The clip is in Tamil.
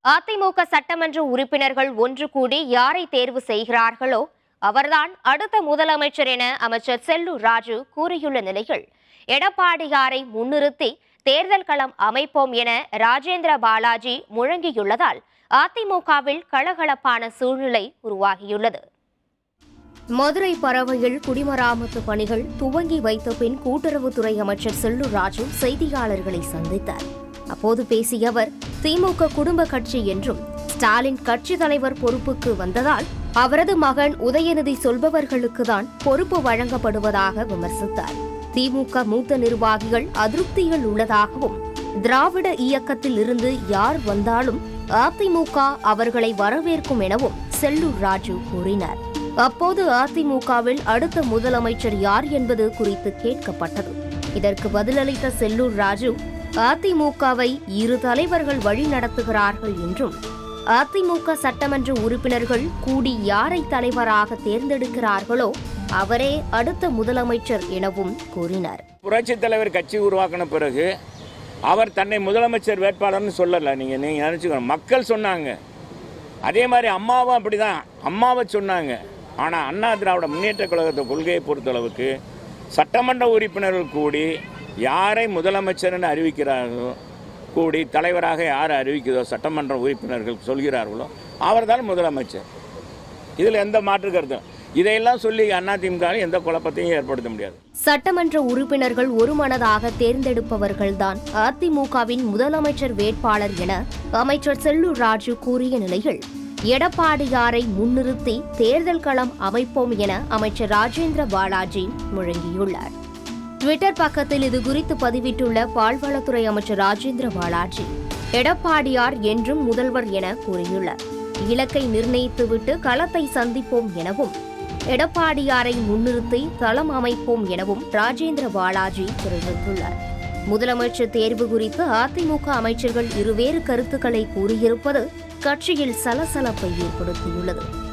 அதிமுக சட்டமன்ற உறுப்பினர்கள் ஒன்று கூடி யாரை தேர்வு செய்கிறார்களோ அவர்தான் அடுத்த முதலமைச்சர் என அமைச்சர் செல்லூர் ராஜு கூறியுள்ள நிலையில் எடப்பாடியாரை முன்னிறுத்தி தேர்தல் களம் அமைப்போம் என ராஜேந்திர பாலாஜி முழங்கியுள்ளதால் அதிமுகவில் கலகலப்பான சூழ்நிலை உருவாகியுள்ளது மதுரை பறவையில் குடிமராமத்து பணிகள் துவங்கி வைத்த பின் கூட்டுறவுத்துறை அமைச்சர் செல்லூர் ராஜு செய்தியாளர்களை சந்தித்தார் அப்போது பேசிய அவர் திமுக குடும்ப கட்சி என்றும் ஸ்டாலின் கட்சி தலைவர் பொறுப்புக்கு வந்ததால் அவரது மகன் உதயநிதி சொல்பவர்களுக்கு தான் பொறுப்பு வழங்கப்படுவதாக விமர்சித்தார் திமுக மூத்த நிர்வாகிகள் அதிருப்தியில் உள்ளதாகவும் திராவிட இயக்கத்தில் இருந்து யார் வந்தாலும் அதிமுக அவர்களை வரவேற்கும் எனவும் செல்லூர் ராஜு கூறினார் அப்போது அதிமுகவில் அடுத்த முதலமைச்சர் யார் என்பது குறித்து கேட்கப்பட்டது இதற்கு பதிலளித்த செல்லூர் ராஜு அதிமுகவை இரு தலைவர்கள் வழி நடத்துகிறார்கள் என்றும் அதிமுக சட்டமன்ற உறுப்பினர்கள் கூடி யாரை தலைவராக தேர்ந்தெடுக்கிறார்களோ அவரே அடுத்த முதலமைச்சர் எனவும் கூறினார் புரட்சி தலைவர் கட்சி உருவாக்கின பிறகு அவர் தன்னை முதலமைச்சர் வேட்பாளர்னு சொல்லலை நீங்கள் நீங்கள் நினச்சிக்கணும் மக்கள் சொன்னாங்க அதே மாதிரி அம்மாவும் அப்படி தான் அம்மாவை சொன்னாங்க ஆனால் அண்ணா திராவிட முன்னேற்ற கழகத்தை கொள்கையை பொறுத்தளவுக்கு சட்டமன்ற உறுப்பினர்கள் கூடி யாரை முதலமைச்சர்னு அறிவிக்கிறார்களோ கூடி தலைவராக யாரை அறிவிக்கிறதோ சட்டமன்ற உறுப்பினர்கள் சொல்கிறார்களோ அவர்தான் முதலமைச்சர் இதில் எந்த மாற்று கருத்தும் இதையெல்லாம் சொல்லி அதிமுக எந்த குழப்பத்தையும் ஏற்படுத்த முடியாது சட்டமன்ற உறுப்பினர்கள் ஒருமனதாக தேர்ந்தெடுப்பவர்கள்தான் அதிமுகவின் முதலமைச்சர் வேட்பாளர் என அமைச்சர் செல்லூர் ராஜு கூறிய நிலையில் எடப்பாடியாரை முன்னிறுத்தி தேர்தல் களம் அமைப்போம் என அமைச்சர் ராஜேந்திர பாலாஜி முழங்கியுள்ளார் ட்விட்டர் பக்கத்தில் இது குறித்து பதிவிட்டுள்ள பால்வளத்துறை அமைச்சர் ராஜேந்திர பாலாஜி எடப்பாடியார் என்றும் முதல்வர் என கூறியுள்ளார் இலக்கை நிர்ணயித்துவிட்டு களத்தை சந்திப்போம் எனவும் எடப்பாடியாரை முன்னிறுத்தி களம் அமைப்போம் எனவும் ராஜேந்திர பாலாஜி தெரிவித்துள்ளார் முதலமைச்சர் தேர்வு குறித்து அதிமுக அமைச்சர்கள் இருவேறு கருத்துக்களை கூறியிருப்பது கட்சியில் சலசலப்பை ஏற்படுத்தியுள்ளது